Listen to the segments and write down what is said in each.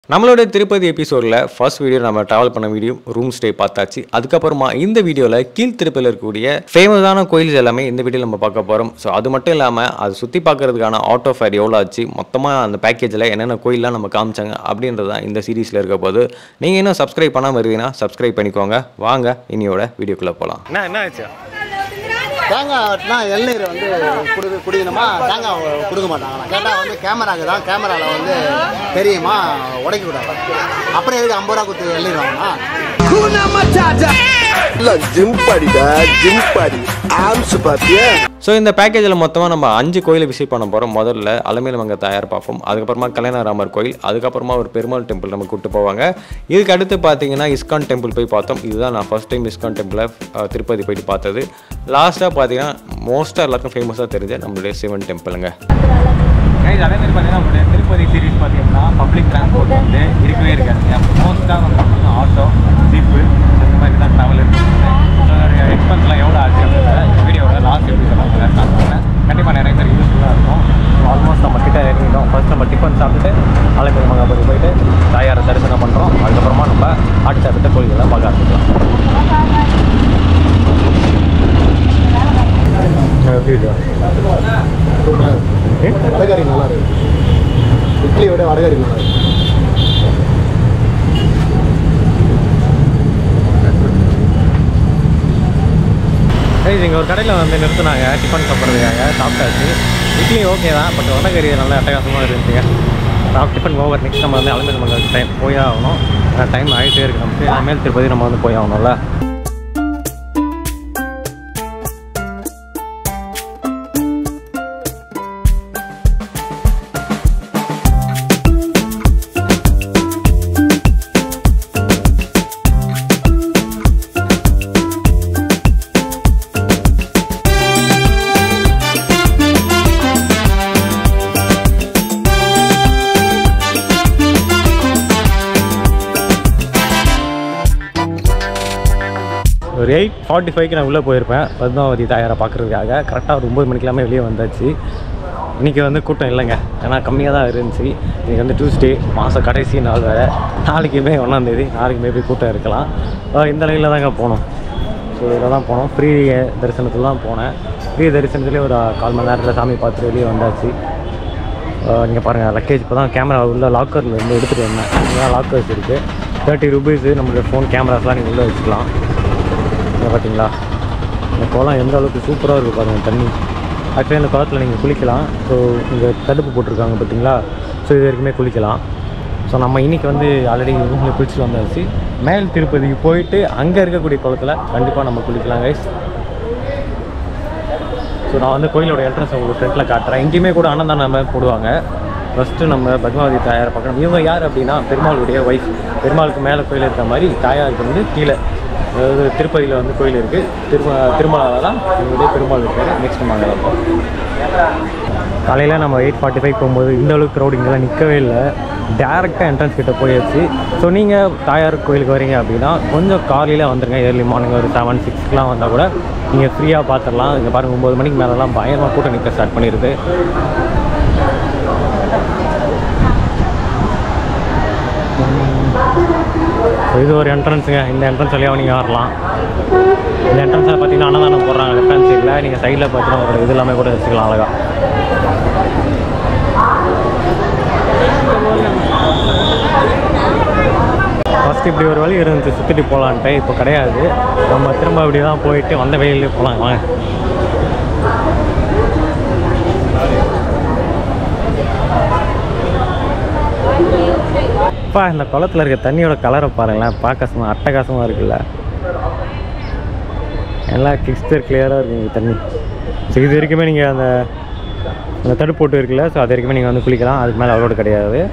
நம்மளோட திருப்பதி எபிசோடில் first video நம்ம ட்ராவல் பண்ண வீடியோ ரூம் ஸ்டே பார்த்தாச்சு அதுக்கப்புறமா இந்த வீடியோவில் கீழ் திருப்பதியில் இருக்கக்கூடிய ஃபேமஸான கோயில்ஸ் எல்லாமே இந்த வீடியோவில் நம்ம பார்க்க போகிறோம் ஸோ அது மட்டும் இல்லாமல் அது சுற்றி பார்க்கறதுக்கான ஆட்டோ ஃபேர் எவ்வளோ ஆச்சு மொத்தமாக அந்த பேக்கேஜில் என்னென்ன கோயிலெலாம் நம்ம காமிச்சாங்க அப்படின்றது தான் இந்த சீரீஸில் இருக்க போது நீங்கள் இன்னும் சப்ஸ்கிரைப் பண்ணாமல் இருந்தீங்கன்னா சப்ஸ்கிரைப் பண்ணிக்கோங்க வாங்க இனியோட வீடியோக்குள்ளே போகலாம் என்ன என்ன ஆச்சு தேங்காய் வெட்டினா இளநீர் வந்து குடி குடிக்கணுமா தேங்காய் கொடுக்க மாட்டாங்களா கேட்டால் வந்து கேமராக்கு தான் கேமராவில் வந்து தெரியுமா உடைக்க கூடாது அப்புறம் எதுக்கு ஐம்பது ரூபா கொடுத்து இளநீர் வாங்கினா இல்ல ஜிம் படிடா ஜிம் படி ஆம்ஸ் பாத்தியா ஸோ இந்த பேக்கேஜில் மொத்தமாக நம்ம அஞ்சு கோயிலை விசிட் பண்ண போகிறோம் முதல்ல அலமேல மங்க தாயார் பார்ப்போம் அதுக்கப்புறமா கல்யாணராமர் கோயில் அதுக்கப்புறமா ஒரு பெருமாள் டெம்பிள் நம்ம கூப்பிட்டு போவாங்க இதுக்கு அடுத்து பார்த்தீங்கன்னா இஸ்கான் டெம்பிள் போய் பார்த்தோம் இதுதான் நான் ஃபர்ஸ்ட் டைம் இஸ்கான் டெம்பிளை திருப்பதி போயிட்டு பார்த்தது லாஸ்ட்டாக பார்த்தீங்கன்னா மோஸ்ட்டாக எல்லாருக்கும் ஃபேமஸாக தெரிஞ்ச நம்மளுடைய சிவன் டெம்பிளுங்க கைஸ் அதே மாதிரி பார்த்தீங்கன்னா நம்மளுடைய திருப்பதி சீரிஸ் பார்த்தீங்கன்னா பப்ளிக் டிரான்ஸ்போர்ட் வந்து இருக்கவே இருக்காது மோஸ்ட்டாக வந்து பார்த்தீங்கன்னா ஆட்டோ ஜீப்பு இந்த மாதிரி தான் ட்ராவல் இருக்குது ஸோ அதோடைய எக்ஸ்பென்ஸ்லாம் எவ்வளோ ஆச்சு அப்படின்றத வீடியோட லாஸ்ட் எபிசோட நான் ஸ்டார்ட் பண்ணேன் கண்டிப்பாக நிறைய பேர் யூஸ்ஃபுல்லாக இருக்கும் ஆல்மோஸ்ட் நம்ம கிட்ட இறங்கிட்டோம் ஃபர்ஸ்ட் நம்ம டிஃபன் சாப்பிட்டுட்டு ஆலயப்பதி மகாபதி போயிட்டு தாயாரை தரிசனம் பண்ணுறோம் அதுக்கப்புறமா நம்ம ஆட்டு சாப்பிட்டு கோயில்கள்லாம் பார்க்க ஆரம்பிக்கலாம் எப்படி இருக்கா வடகறி நல்லா இருக்கு இட்லி விட வடகறி நல்லா இருக்கு கைஸ் இங்கே ஒரு கடையில் வந்து நிறுத்தினாங்க டிஃபன் சாப்பிட்றதுக்காக சாப்பிட்டாச்சு இட்லி ஓகே தான் பட் வடகறி நல்லா அட்டகாசமாக இருந்துச்சுங்க சாப்பிட்டு டிஃபன் ஓவர் நெக்ஸ்ட் நம்ம வந்து அலமேல் மங்கல் டைம் போய் ஆகணும் டைம் ஆகிட்டே இருக்கு நமக்கு அலமேல் திருப்பதி நம்ம வந்து போய் ஆகணும்ல ஒரு எயிட் ஃபார்ட்டி ஃபைவ்க்கு நான் உள்ளே போயிருப்பேன் பத்மாவதி தாயாரை பார்க்குறதுக்காக கரெக்டாக ஒரு ஒம்பது மணிக்கெல்லாமே வெளியே வந்தாச்சு இன்றைக்கி வந்து கூட்டம் இல்லைங்க ஏன்னா கம்மியாக தான் இருந்துச்சு இன்றைக்கி வந்து டியூஸ்டே மாதம் கடைசி நாள் வேறு நாளைக்குமே ஒன்றாந்தேதி நாளைக்கு மேபி கூட்டம் இருக்கலாம் அஹ் இந்த லைனில் தாங்க போனோம் ஸோ இதில் தான் போனோம் ஃப்ரீ தரிசனத்தில் தான் போனேன் ஃப்ரீ தரிசனத்துலேயே ஒரு கால் மணி நேரத்தில் சாமி பார்த்துட்டு வெளியே வந்தாச்சு நீங்கள் பாருங்கள் லக்கேஜ் இப்போ தான் கேமரா உள்ள லாக்கரில் இருந்து எடுத்துகிட்டு வந்தேன் இங்கே லாக்கர்ஸ் இருக்குது தேர்ட்டி ருபீஸு நம்மளுடைய ஃபோன் கேமராஸ்லாம் நீங்கள் உள்ளே வச்சுக்கலாம் இங்கே பார்த்தீங்களா இந்த குளம் எந்த அளவுக்கு சூப்பராக இருக்குது பாருங்கள் தண்ணி ஆக்சுவலி இந்த குளத்தில் நீங்கள் குளிக்கலாம் ஸோ இங்கே தடுப்பு போட்டிருக்காங்க பார்த்தீங்களா ஸோ இது வரைக்குமே குளிக்கலாம் ஸோ நம்ம இன்றைக்கி வந்து ஆல்ரெடி ரூமில் குளிச்சுட்டு வந்தாச்சு மேல் திருப்பதிக்கு போயிட்டு அங்கே இருக்கக்கூடிய குளத்தில் கண்டிப்பாக நம்ம குளிக்கலாம் கைஸ் ஸோ நான் வந்து கோயிலோட என்ட்ரன்ஸ் உங்களுக்கு ஃப்ரண்ட்டில் காட்டுறேன் எங்கேயுமே கூட அன்னதானம் போடுவாங்க ஃபஸ்ட்டு நம்ம பத்மாவதி தாயாரை பார்க்கணும் இவங்க யார் அப்படின்னா பெருமாளுடைய ஒய்ஃப் பெருமாளுக்கு மேலே கோயில் இருக்க மாதிரி தாயாருக்கு வந்து கீழே அதாவது திருப்பதியில் வந்து கோயில் இருக்குது திரும திருமலாவில் தான் இவங்களுடைய பெருமாள் இருக்காரு நெக்ஸ்ட் மங்கலம் காலையில் நம்ம எயிட் ஃபார்ட்டி ஃபைவ் போகும்போது இந்த அளவுக்கு க்ரௌட் இங்கெல்லாம் நிற்கவே இல்லை டேரெக்டாக என்ட்ரன்ஸ் கிட்ட போயாச்சு ஸோ நீங்கள் தாயார் கோயிலுக்கு வரீங்க அப்படின்னா கொஞ்சம் காலையில் வந்துருங்க ஏர்லி மார்னிங் ஒரு செவன் சிக்ஸ்க்குலாம் வந்தால் கூட நீங்கள் ஃப்ரீயாக பார்த்துடலாம் இங்கே பாருங்கள் ஒம்பது மணிக்கு மேலெலாம் பயங்கரமாக கூட்டம் நிற்க ஸ்டார்ட் பண்ணிடுது இது ஒரு என்ட்ரன்ஸுங்க இந்த என்ட்ரன்ஸ் வழியாக நீங்கள் வரலாம் இந்த என்ட்ரன்ஸில் பார்த்தீங்கன்னா அன்னதானம் போடுறாங்க லெஃப்ட் ஹேண்ட் சைடில் நீங்கள் சைடில் பார்த்தீங்கன்னா ஒரு இது எல்லாமே கூட வச்சுக்கலாம் அழகாக ஃபஸ்ட் இப்படி ஒரு வழி இருந்துச்சு சுற்றிட்டு போகலான்ட்டு இப்போ கிடையாது நம்ம திரும்ப இப்படி தான் போயிட்டு வந்த வழியிலே போகலாம் வாங்க அப்பா இந்த குளத்துல இருக்க தண்ணியோட கலரை பாருங்களேன் பார்க்க சும்மா அட்டகாசமாக இருக்குல்ல எல்லாம் கிறிஸ்டர் கிளியராக இருக்குங்க தண்ணி ஸோ இது வரைக்குமே நீங்கள் அந்த அந்த தடுப்பு போட்டு இருக்குல்ல ஸோ அது வரைக்குமே நீங்கள் வந்து குளிக்கலாம் அதுக்கு மேலே அலோடு கிடையாது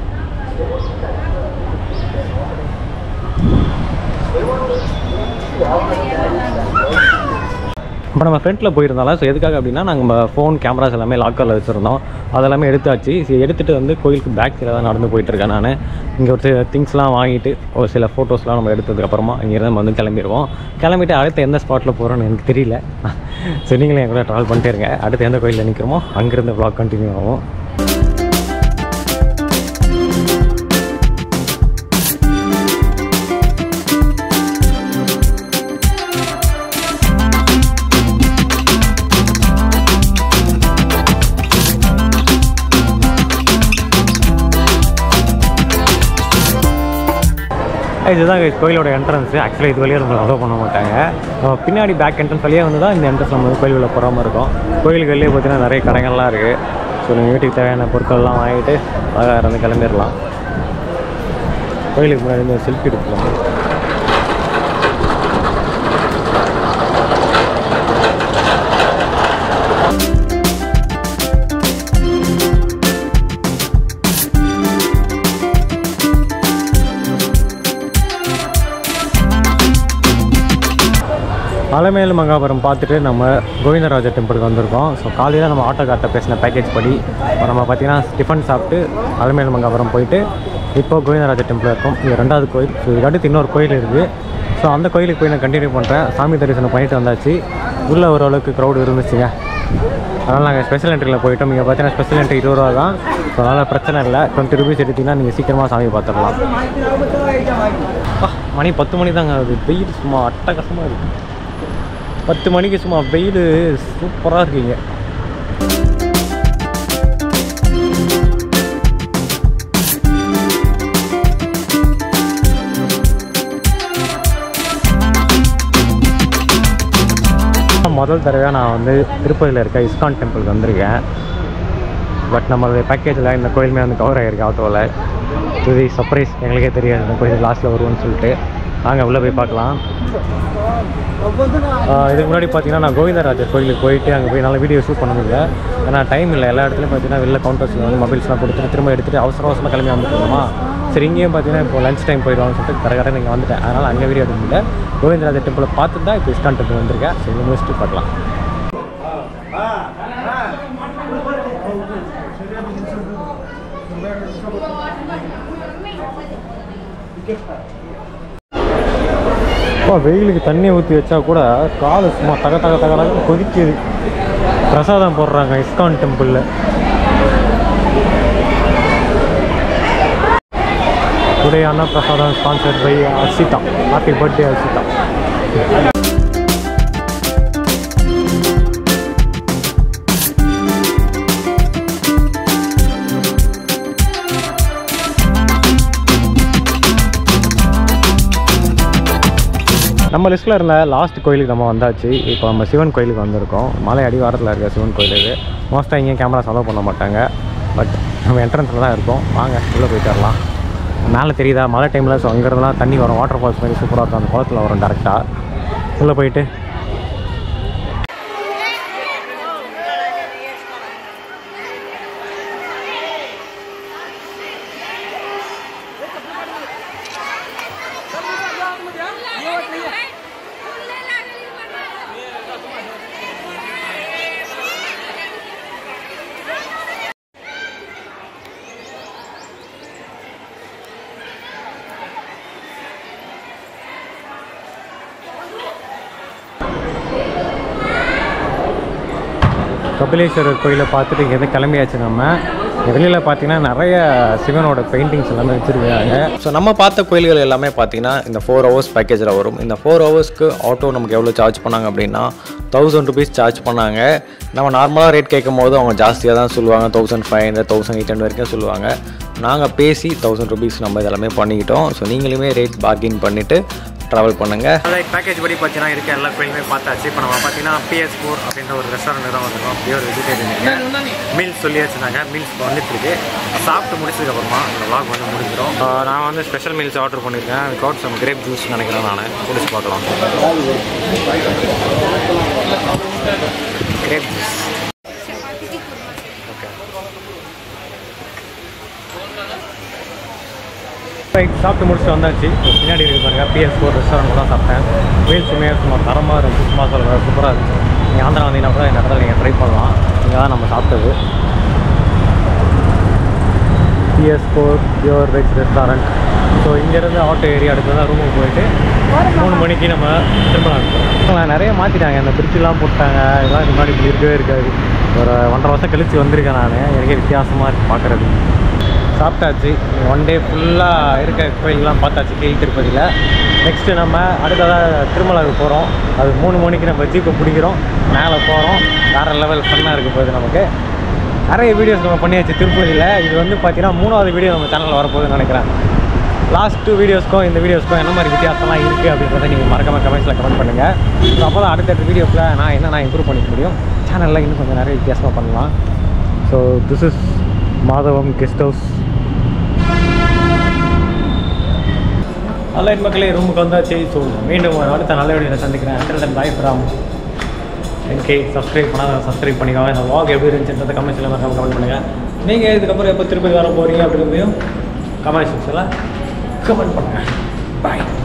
இப்போ நம்ம ஃப்ரண்ட்டில் போயிருந்தாலும் ஸோ எதுக்காக அப்படின்னா நாங்கள் ஃபோன் கேமராஸ் எல்லாமே லாக்கரில் வச்சுருந்தோம் அதெல்லாமே எடுத்தாச்சு ஸோ எடுத்துகிட்டு வந்து கோயிலுக்கு பேக் சைடில் தான் நடந்து போயிட்டுருக்கேன் நான் இங்கே ஒரு சில திங்ஸ்லாம் வாங்கிட்டு ஒரு சில ஃபோட்டோஸ்லாம் நம்ம எடுத்ததுக்கப்புறமா இங்கேருந்து நம்ம வந்து கிளம்பிடுவோம் கிளம்பிட்டு அடுத்து எந்த ஸ்பாட்டில் போகிறோன்னு எனக்கு தெரியல ஸோ நீங்களும் என் கூட ட்ராவல் பண்ணிட்டே இருங்க அடுத்து எந்த கோயிலில் நிற்கிறோமோ அங்கேருந்து vlog கண்டினியூ ஆகும் இதுதான் guys கோயிலோட என்ட்ரன்ஸ் ஆக்சுவலாக இது வழியாக நம்மளை அலோவ் பண்ண மாட்டாங்க நம்ம பின்னாடி பேக் என்ட்ரன்ஸ் வழியாக வந்து தான் இந்த என்ட்ரன்ஸ் நம்ம வந்து கோயில் உள்ள போகிற மாதிரி இருக்கும் கோயிலுக்கு வெளியே பார்த்தீங்கன்னா நிறைய கடைகள்லாம் இருக்குது ஸோ நீங்கள் வீட்டுக்கு தேவையான பொருட்கள்லாம் வாங்கிட்டு அழகாக இருந்து கிளம்பிடலாம் கோயிலுக்கு முன்னாடி வந்து செல்ஃபி எடுக்கலாம் அலமேலு மங்காபுரம் பார்த்துட்டு நம்ம கோவிந்தராஜ டெம்பிளுக்கு வந்திருக்கோம் ஸோ காலையில் நம்ம ஆட்டோக்கார்ட்ட பேசின பேக்கேஜ் படி இப்போ நம்ம பார்த்தீங்கன்னா டிஃபன் சாப்பிட்டு அலமேலு மங்காபுரம் போயிட்டு இப்போ கோவிந்தராஜ டெம்பிள் இருக்கும் இது ரெண்டாவது கோயில் ஸோ இதுக்கு அடுத்து இன்னொரு கோயில் இருக்குது ஸோ அந்த கோயிலுக்கு போய் நான் கண்டினியூ பண்ணுறேன் சாமி தரிசனம் பண்ணிட்டு வந்தாச்சு உள்ளே ஓரளவுக்கு க்ரௌடு இருந்துச்சுங்க அதனால் நாங்கள் ஸ்பெஷல் என்ட்ரியில் போயிட்டோம் நீங்கள் பார்த்தீங்கன்னா ஸ்பெஷல் என்ட்ரி இருபது ரூபா தான் ஸோ அதனால் பிரச்சனை இல்லை டுவெண்ட்டி ருபீஸ் எடுத்திங்கன்னா நீங்கள் சீக்கிரமாக சாமி பார்த்துடலாம் அப்பா, மணி பத்து மணி தாங்க அது வெயில் சும்மா அட்டகாசமாக இருக்குது பத்து மணிக்கு சும்மா வெயில் சூப்பராக இருக்கீங்க முதல் தடவையாக நான் வந்து திருப்பதியில் இருக்க இஸ்கான் டெம்பிளுக்கு வந்திருக்கேன் பட் நம்மளுடைய பேக்கேஜில் இந்த கோயிலுமே வந்து கவர் ஆகிருக்கு ஆட்டோவில் இது சர்ப்ரைஸ் எங்களுக்கே தெரியாது இந்த கோயில் லாஸ்ட்டில் வருவோம்னு சொல்லிட்டு நாங்கள் உள்ளே போய் பார்க்கலாம் ஆஹ் இதுக்கு முன்னாடி பார்த்தீங்கன்னா நான் கோவிந்தராஜர் கோயிலுக்கு போயிட்டு அங்கே போய் நல்ல வீடியோ ஷூட் பண்ண முடியல ஏன்னா டைம் இல்லை எல்லா இடத்துலையும் பார்த்தீங்கன்னா வெளில கவுண்டர்ஸில் வந்து மொபைல்ஸ்லாம் கொடுத்துட்டு திரும்ப எடுத்துகிட்டு அவசர அவசரமாக கிளம்பி வந்துருக்கோமா சரி இங்கேயும் பார்த்தீங்கன்னா இப்போ லஞ்ச் டைம் போயிடுவாங்கன்னு சொல்லிட்டு கரெக்டாக கரெக்டாக நீங்கள் வந்துட்டேன் அதனால் அங்கே வீடியோ எடுக்க முடியல கோவிந்தராஜர் டெம்பிளை பார்த்து தான் இப்போ இஸ்கான் டெம்பிள் வந்திருக்கேன் சரி முடிச்சுட்டு பார்க்கலாம் அப்பா வெயிலுக்கு தண்ணி ஊற்றி வச்சா கூட கால் சும்மா தக தக தக தக கொதிக்குது பிரசாதம் போடுறாங்க இஸ்கான் டெம்பிளில் டுடே அண்ணா பிரசாதம் sponsored by Arshitha happy birthday Arshitha நம்ம லிஸ்ட்டில் இருந்த லாஸ்ட் கோயிலுக்கு நம்ம வந்தாச்சு இப்போ நம்ம சிவன் கோயிலுக்கு வந்திருக்கோம் மலை அடிவாரத்தில் இருக்க சிவன் கோயில் இது மோஸ்ட்டாக இங்கேயும் கேமரா அலோவ் பண்ண மாட்டாங்க பட் நம்ம என்ட்ரன்ஸில் தான் இருக்கோம் வாங்க உள்ளே போயிட்டு வரலாம் மேலே தெரியுதா மழை டைமில் ஸோ அங்கேருந்துலாம் தண்ணி வரும் வாட்டர் ஃபால்ஸ் மாதிரி சூப்பராக இருக்கும் அந்த குளத்தில் வரும் டேரெக்டாக உள்ளே போயிட்டு கபிலேஸ்வரர் கோயிலை பார்த்துட்டு இங்கேருந்து கிளம்பியாச்சு நம்ம வெளியில் பார்த்தீங்கன்னா நிறைய சிவனோட பெயிண்டிங்ஸ் எல்லாமே வச்சுருக்காங்க ஸோ நம்ம பார்த்த கோயில்கள் எல்லாமே பார்த்தீங்கன்னா இந்த ஃபோர் ஹவர்ஸ் பேக்கேஜில் வரும் இந்த ஃபோர் ஹவர்ஸ்க்கு ஆட்டோ நமக்கு எவ்வளோ சார்ஜ் பண்ணாங்க அப்படின்னா தௌசண்ட் ருபீஸ் சார்ஜ் பண்ணாங்க நம்ம நார்மலாக ரேட் கேட்கும் போது அவங்க ஜாஸ்தியாக தான் சொல்லுவாங்க thousand five hundred thousand eight hundred வரைக்கும் சொல்லுவாங்க நாங்கள் பேசி தௌசண்ட் ருபீஸ் நம்ம இதெல்லாமே பண்ணிக்கிட்டோம் ஸோ நீங்களுமே ரேட் பார்கின் பண்ணிவிட்டு ட்ராவல் பண்ணுங்கள் லைக் பேக்கேஜ் படி பார்த்தீங்கன்னா இருக்க எல்லா கோயிலுமே பார்த்தாச்சு இப்போ நம்ம பார்த்தீங்கன்னா பிஎஸ் ஃபோர் அப்படின்ற ஒரு ரெஸ்டாரண்ட் தான் வந்திருக்கோம் பியூர் வெஜிடேரியன் மீல்ஸ் சொல்லி வச்சுருந்தாங்க மீல்ஸ் வந்துட்டு இருக்கு சாப்பிட்டு முடிச்சதுக்கப்புறமா இந்த vlog வந்து முடிஞ்சிடும் ஆஹ் நான் வந்து ஸ்பெஷல் மீல்ஸ் ஆர்டர் பண்ணியிருக்கேன் வித்வுட் சம் கிரேப் ஜூஸ் நினைக்கிறேன் நான் குடிச்சு பார்க்கலாம் கிரேப் ஜூஸ் ஓகே ரைட் சாப்பிட்டு முடிச்சுட்டு வந்தாச்சு இப்போ பின்னாடி இருக்கு பாருங்க பிஎஸ் ஃபோர் ரெஸ்டாரண்ட் தான் சாப்பிட்டேன் மீல்ஸுமே சும்மா தரமாக இருந்துச்சு சும்மா சொல்கிற சூப்பராக இருந்துச்சு நீங்கள் ஆந்திரா வந்தீங்கன்னா கூட இந்த இடத்துல நீங்கள் ட்ரை பண்ணலாம் இங்கே தான் நம்ம சாப்பிட்டது PS four pure veg restaurant so இங்கேருந்து ஆட்டோ ஏறி அடுத்து தான் ரூமுக்கு போயிட்டு மூணு மணிக்கு நம்ம திரும்பலாம் நிறைய மாற்றிட்டாங்க இந்த பிரிட்ஜெலாம் போட்டாங்க இதெல்லாம் இது முன்னாடி இப்படி இருக்கவே இருக்காது ஒரு ஒன்றரை வருஷம் கழிச்சு வந்திருக்கேன் நான் எனக்கே வித்தியாசமாக இருக்குது பார்க்குறது சாப்பிட்டாச்சு ஒன் டே ஃபுல்லாக இருக்க கோயிலெலாம் பார்த்தாச்சு கீழ் திருப்பதியில் நெக்ஸ்ட்டு நம்ம அடுத்ததாக திருமலாவுக்கு போகிறோம் அது மூணு மணிக்கு நம்ம ஜீப்பை பிடிக்கிறோம் மேலே போகிறோம் வேறு லெவல் ஃபன்னாக இருக்க போகுது நமக்கு நிறைய வீடியோஸ் நம்ம பண்ணியாச்சு திருப்பதியில் இது வந்து பார்த்தீங்கன்னா மூணாவது வீடியோ நம்ம சேனலில் வரப்போகுதுன்னு நினைக்கிறேன் லாஸ்ட் டூ வீடியோஸ்க்கும் இந்த வீடியோஸ்க்கும் என்ன மாதிரி வித்தியாசம்லாம் இருக்குது அப்படின்றத நீங்கள் மறக்காம கமெண்ட்ஸில் கமெண்ட் பண்ணுங்கள் ஸோ அப்போ தான் அடுத்தடுத்த வீடியோஸில் நான் என்ன நான் இம்ப்ரூவ் பண்ணிக்க முடியும் சேனலில் இன்னும் கொஞ்சம் நிறைய வித்தியாசமாக பண்ணலாம் so this is Madhavam guest house online மக்களே ரூமுக்கு வந்தாச்சு ஸோ மீண்டும் ஒரு அடுத்த நல்ல வீடியோவில் சந்திக்கிறேன் அண்டர் தன் பாய் ஃப்ரம் என்கே சப்ஸ்கிரைப் பண்ணால் சப்ஸ்கிரைப் பண்ணிக்கோங்க இந்த வாக் எப்படி இருந்துச்சுன்றத கமெண்ட்ஸில் மறக்காம கமெண்ட் பண்ணுங்கள் நீங்கள் இதுக்கப்புறம் எப்போ திருப்பதி வர போகிறீங்க அப்படின்றதையும் கமெண்ட் செக்ஷனில் கமெண்ட் பண்ணுங்கள் பாய்